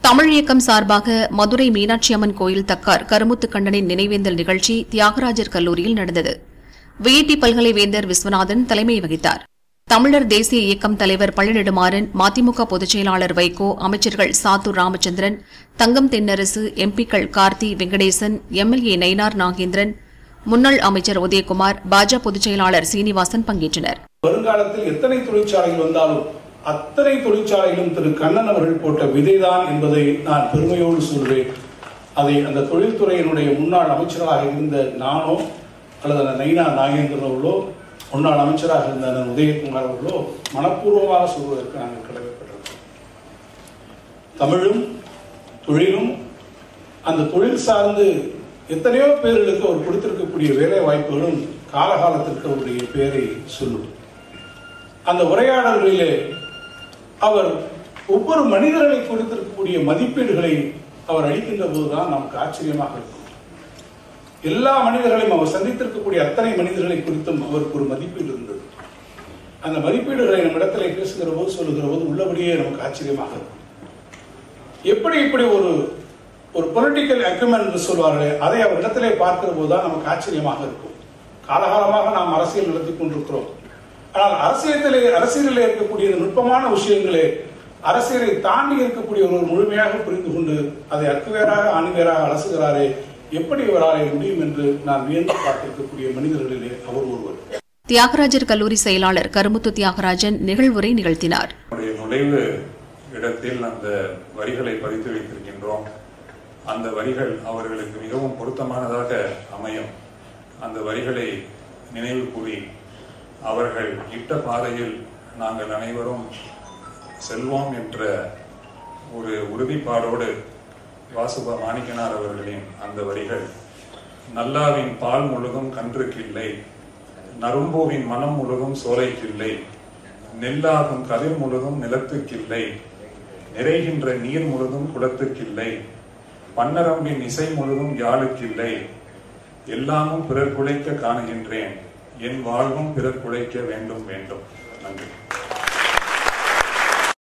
தமிழ் இயக்கம் சார்பாக மதுரை மீனாட்சி அம்மன் கோயில் தக்கார் கருமுத்து கண்ணனின் நினைவேந்தல் நிகழ்ச்சி தியாகராஜர் கல்லூரியில் நடந்தது விஐடி பல்கலை வேந்தர் விஸ்வநாதன் தலைமை வகித்தார் தமிழர் தேசிய இயக்கம் தலைவர் பழநெடுமாறன் மதிமுக பொதுச் செயலாளர் வைகோ அமைச்சர்கள் சாத்தூர் ராமச்சந்திரன் தங்கம் தென்னரசு எம்பிக்கள் கார்த்தி வெங்கடேசன் எம்எல்ஏ நயினார் நாகேந்திரன் முன்னாள் அமைச்சர் உதயகுமார் பாஜக பொதுச் செயலாளர் சீனிவாசன் பங்கேற்றனர் வருங்காலத்தில் எத்தனை தொழிற்சாலைகள் வந்தாலும் அத்தனை தொழிற்சாலைகளும் திரு கண்ணன் அவர்கள் போட்ட விதைதான் என்பதை நான் பெருமையோடு சொல்வேன் அதை அந்த தொழில்துறையினுடைய முன்னாள் அமைச்சராக இருந்த நானோ அல்லது அந்த நைனா நாகேந்திரன் அவர்களோ முன்னாள் அமைச்சராக இருந்த அண்ணன் உதயகுமார் அவர்களோ மனப்பூர்வமாக சொல்வதற்கு நாங்கள் கடமைப்பட்டிருக்கிறோம் தமிழும் தொழிலும் அந்த தொழில் சார்ந்து எத்தனையோ பேர்களுக்கு அவர் கொடுத்திருக்கக்கூடிய வேலை வாய்ப்புகளும் காலகாலத்திற்கு அவருடைய பெயரை சொல்லும் அந்த உரையாடல்களிலே அவர் ஒவ்வொரு மனிதர்களை கொடுத்திருக்கக்கூடிய மதிப்பீடுகளை அவர் அளிக்கின்ற போதுதான் நமக்கு ஆச்சரியமாக இருக்கும் எல்லா மனிதர்களையும் அவர் சந்தித்திருக்கக்கூடிய அத்தனை மனிதர்களை குறித்தும் அவருக்கு ஒரு மதிப்பீடு இருந்தது அந்த மதிப்பீடுகளை நம்மிடத்திலே பேசுகிற போது சொல்லுகிற போது உள்ளபடியே நமக்கு ஆச்சரியமாக இருக்கும் எப்படி இப்படி ஒரு ஒரு பொலிட்டிக்கல் அக்யூமெண்ட் என்று சொல்வார்களே அதை அவரிடத்திலே பார்க்கிற போதுதான் நமக்கு ஆச்சரியமாக இருக்கும் காலகாலமாக நாம் அரசியல் நடத்தி கொண்டிருக்கிறோம் ஆனால் அரசியலிலே அரசியலிலே இருக்கக்கூடிய இந்த நுட்பமான விஷயங்களே அரசியலை தாண்டி இருக்கக்கூடிய ஒரு முழுமையாக புரிந்து கொண்டு அதை அக்குவேராக ஆணிவேராக அலசுகிறாரே எப்படி இவராலே முடியும் என்று நான் வியந்து பார்த்திருக்கக்கூடிய மனிதர்களிலே அவர் ஒருவர் தியாகராஜர் கல்லூரி செயலாளர் கருமுத்து தியாகராஜன் நிகழ்வுரை நிகழ்த்தினார் நம்முடைய நுழைவு இடத்தில் அந்த வரிகளை பதித்து வைத்திருக்கின்றோம் அந்த வரிகள் அவர்களுக்கு மிகவும் பொருத்தமானதாக அமையும் அந்த வரிகளை நினைவு கூறி அவர்கள் இட்ட பாதையில் நாங்கள் அனைவரும் செல்வோம் என்ற ஒரு உறுதிப்பாடோடு வாசுப மாணிக்கனார் அவர்களின் அந்த வரிகள் நல்லாவின் பால் முழுதும் கன்றுக்கில்லை நரும்பூவின் மனம் முழுதும் சோலைக்கில்லை நெல்லாகும் கதிர் முழுதும் நிலத்துக்கில்லை நிறைகின்ற நீர் முழுதும் குளத்துக்கில்லை பன்னரம்பின் இசை முழுதும் யாழுக்கில்லை எல்லாமும் பிறர் குலைக்க காணுகின்றேன் என் வாழ்வும் பிறர் குலைக்க வேண்டும் வேண்டும் நன்றி